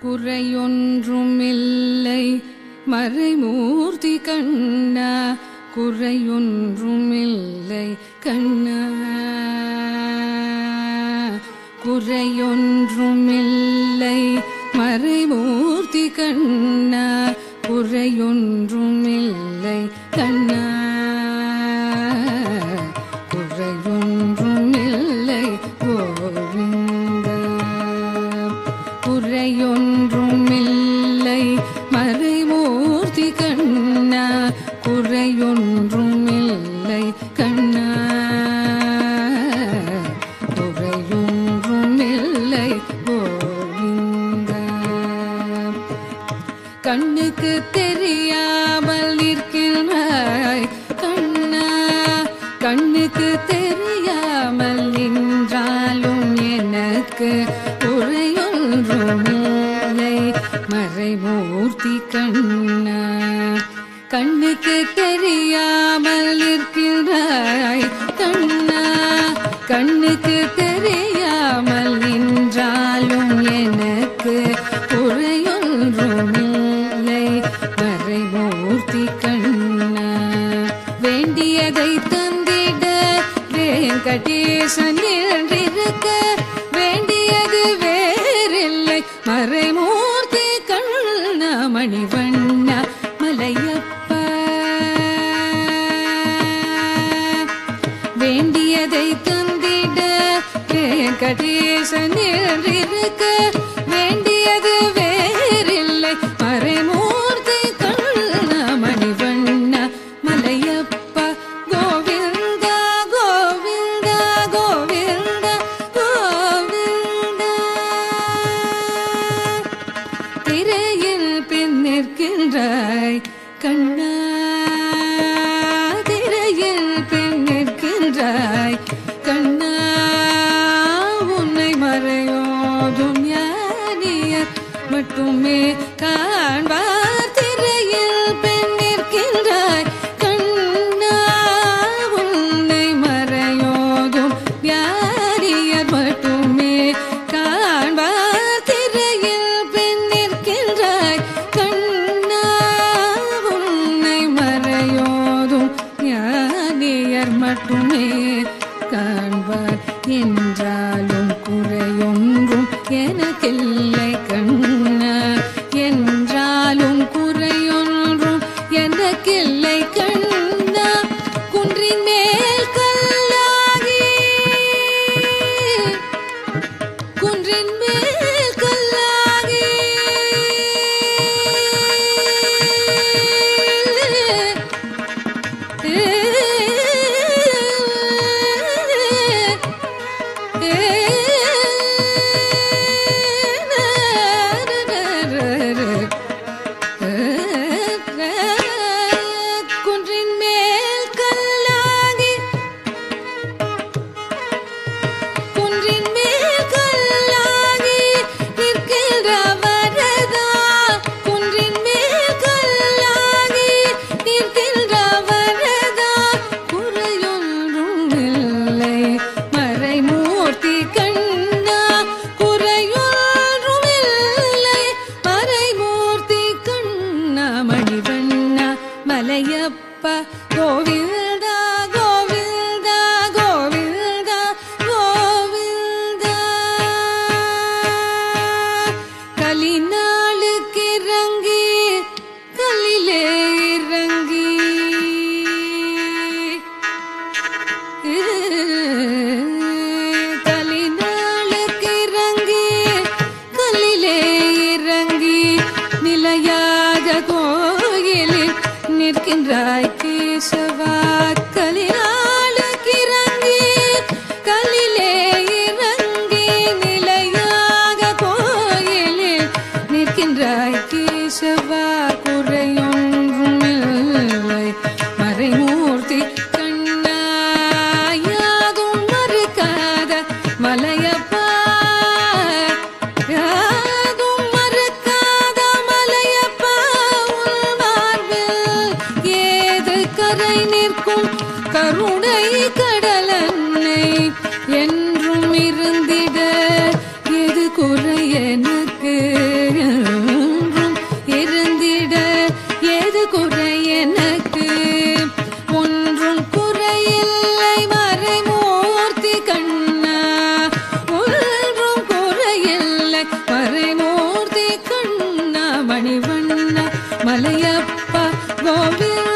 குறையொன்றுமில்லை மறைமூர்த்தி கண்ணா குறையொன்றுமில்லை கண்ணா குறையொன்றுமில்லை மறைமூர்த்தி கண்ணா குறையொன்றுமில்லை கண்ணா குறையொன்றுமில்லை கோவிந்தா குறையொன்றுமில்லை மறைமூர்த்தி கண்ணா குறையொன்றுமில்லை கண்ணா குறையொன்றுமில்லை கோவிந்தா கண்ணுக்கு தெரியாமல் நிற்கிறாய் கண்ணா கண்ணுக்கு தெரியாமல் நின்றாலும் எனக்கு உரையொன்றுமில்லை மறைமூர்த்தி கண்ணா கண்ணுக்கு தெரியாமல் நிற்கிறாய் கண்ணா கண்ணுக்கு தெரியாமல் நின்றாலும் எனக்கு குறையொன்றுமில்லை மறைமூர்த்தி கண்ணா வேண்டியதை தந்திட வெங்கடேசன் என்றிருக்க வேண்டியது வேறில்லை மறைமூர்த்தி கண்ணா மணிவண்ணா மலையப்பா வேண்டியதை தந்திட வெங்கடேசன் என்றிருக்க வேண்டியது வேறில்லை மறைமூர்த்தி கண்ணா மணிவண்ணா மலையப்பா கோவிந்தா கோவிந்தா கோவிந்தா கோவிந்தா திரையில் பின் நிற்கின்றாய் கண்ணா திரையில் பின் நிற்கின்றாய் கண்ணா உன்னை மறையோதும் ஞானியர் மட்டுமே காண்பார் திரையில் பின் நிற்கின்றாய் கண்ணா உன்னை மறையோதும் ஞானியர் மட்டுமே காண்பார் திரையில் பின் நிற்கின்றாய் கண்ணா உன்னை மறையோதும் ஞானியர் மட்டுமே காண்பார் என்றாலும் குறையொன்றும் எனக்கில்லை கண்ணா என்றாலும் குறையொன்றும் எனக்கில்லை கண்ணா குன்றின் மேல் கல்லாகி குன்றின் மேல் கல்லாகி குன்றின் மேல் கல்லாகி குன்றின் மேல் கல்லாகி ஐயப்பா கோவிந்தா